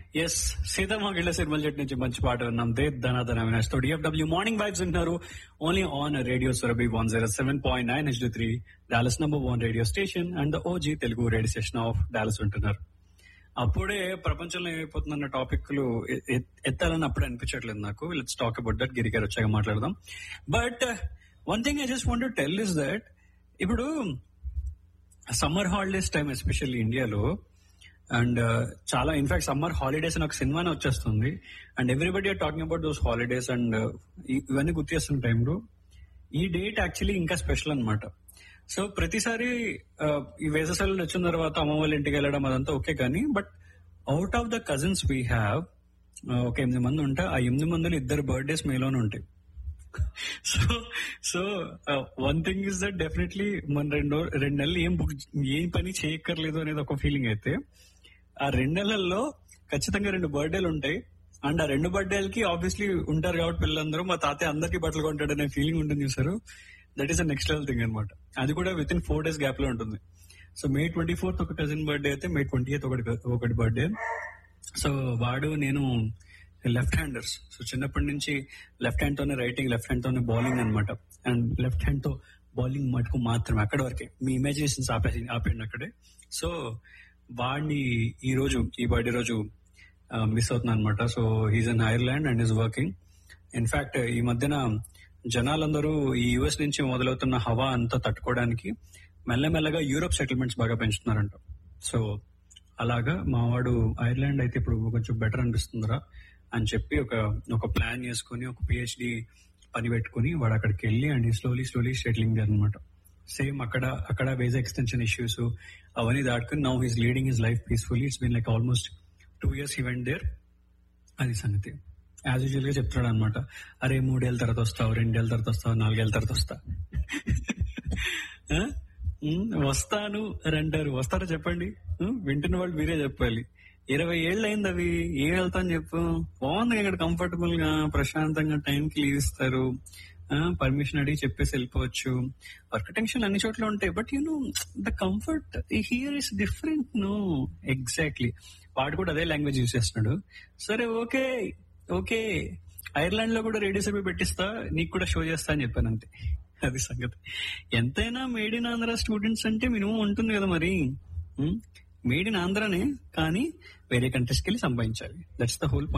Yes సీతామాగిళ్ళ సినిమాల చెట్టు నుంచి మంచి పాట విన్నాం దే ధనాధన అవినాష్ తో డిఎఫ్డబ్ల్యూ మార్నింగ్ వైబ్స్ వింటున్నారు only on radio Surabhi one zero seven point nine H three Dallas number one radio station and the OG Telugu radio station of Dallas వింటున్నారు అప్పుడే ప్రపంచంలో ఏమైపోతుందన్న టాపిక్లు ఎ- ఎ- ఎత్తాలని అప్పుడే అనిపించట్లేదు నాకు let's talk about that Giri garu వచ్చాక మాట్లాడదాం but one thing I just want tell is that ఇప్పుడు summer holidays time especially ఇండియాలో అండ్ చాలా ఇన్ఫాక్ట్ సమ్మర్ హాలిడేస్ అని ఒక సినిమానే వచ్చేస్తుంది and everybody are talking about those holidays and ఇవన్నీ గుర్తు చేస్తున్న టైంలో ఈ డేట్ యాక్చువల్లీ ఇంకా స్పెషల్ అన్నమాట సో ప్రతిసారి ఆ, ఈ వేసవిలో వచ్చిన తర్వాత అమ్మ వాళ్ళ ఇంటికి వెళ్ళడం అదంతా ఓకే కానీ but out of the cousins we have ఒక ఎనిమిది మంది ఉంటే ఆ ఎనిమిది మందిలో ఇద్దరు బర్త్డేస్ మేలోనే ఉంటాయి so so one thing is that definitely మన రెండు రెండు నెలలు ఏం బుక్ ఏం పని చేయక్కర్లేదు అనేది ఒక ఫీలింగ్ అయితే ఆ రెండు నెలల్లో ఖచ్చితంగా రెండు బర్త్డేలు ఉంటాయి అండ్ ఆ రెండు బర్త్డేలకి ఆబ్వియస్లీ ఉంటారు కాబట్టి పిల్లలందరూ మా తాతయ్య అందరికీ బట్టలు కొంటాడు అనే ఫీలింగ్ ఉంటుంది చూసారు that is a next level thing అనమాట అది కూడా within four days gap లో ఉంటుంది సో మే ట్వంటీ ఫోర్త్ ఒక కజిన్ బర్త్డే అయితే మే ట్వంటీ ఎయిత్ ఒకటి ఒకటి బర్త్డే సో వాడు నేను లెఫ్ట్ హ్యాండర్స్ సో చిన్నప్పటి నుంచి లెఫ్ట్ హ్యాండ్ తోనే రైటింగ్ లెఫ్ట్ హ్యాండ్ తోనే బౌలింగ్ అనమాట అండ్ లెఫ్ట్ హ్యాండ్ తో బౌలింగ్ మటుకు మాత్రమే అక్కడ వరకే మీ ఇమాజినేషన్స్ ఆపేసి ఆపేయండి అక్కడే సో వాడిని ఈ రోజు ఈ బర్త్డే రోజు మిస్ అవుతున్నా అనమాట so he's in Ireland and is working in fact ఈ మధ్యన జనాలందరూ ఈ యుఎస్ నుంచి మొదలవుతున్న హవా అంతా తట్టుకోవడానికి మెల్లమెల్లగా యూరోప్ సెటిల్మెంట్స్ బాగా పెంచుతున్నారంట సో అలాగా మావాడు ఐర్లాండ్ అయితే ఇప్పుడు కొంచెం బెటర్ అనిపిస్తుందిరా అని చెప్పి ఒక ఒక ప్లాన్ చేసుకుని ఒక పిహెచ్డి పని పెట్టుకుని వాడు అక్కడికి వెళ్ళి అండ్ స్లోలీ స్లోలీ సెటిలింగ్ అనమాట సేమ్ అక్కడ అక్కడ వేజ్ ఎక్స్టెన్షన్ ఇష్యూస్ అవన్నీ దాటుకుని now he's leading his life peacefully it's been like almost two years event there అది సంగతి యాజ్ యూజువల్ గా చెప్తాడు అనమాట అరే మూడేళ్ళ తర్వాత వస్తావు రెండేళ్ళ తర్వాత వస్తావు నాలుగేళ్ల తర్వాత వస్తా ఆ? ఉమ్, వస్తాను అని అంటారు వస్తారా చెప్పండి ఉమ్, వింటున్న వాళ్ళు మీరే చెప్పాలి ఇరవై ఏళ్ళు అయింది అవి ఏం వెళ్తాను చెప్పు బాగుంది ఇక్కడ కంఫర్టబుల్ గా ప్రశాంతంగా టైం కి లీవ్ ఇస్తారు పర్మిషన్ అడిగి చెప్పేసి వెళ్ళిపోవచ్చు వర్క్ టెన్షన్ అన్ని చోట్ల ఉంటాయి but you know the comfort here is different no exactly వాడు కూడా అదే లాంగ్వేజ్ యూస్ చేస్తున్నాడు సరే ఓకే ఓకే ఐర్లాండ్ లో కూడా రేడియో సర్వే పెట్టిస్తా నీకు కూడా షో చేస్తా అని చెప్పాను అంతే అది సంగతి ఎంతైనా మేడ్ ఇన్ ఆంధ్ర స్టూడెంట్స్ అంటే మినిమం ఉంటుంది కదా మరి మేడ్ ఇన్ ఆంధ్రానే కానీ వేరే కంట్రీస్కి వెళ్ళి సంపాదించాలి దట్స్ ద హోల్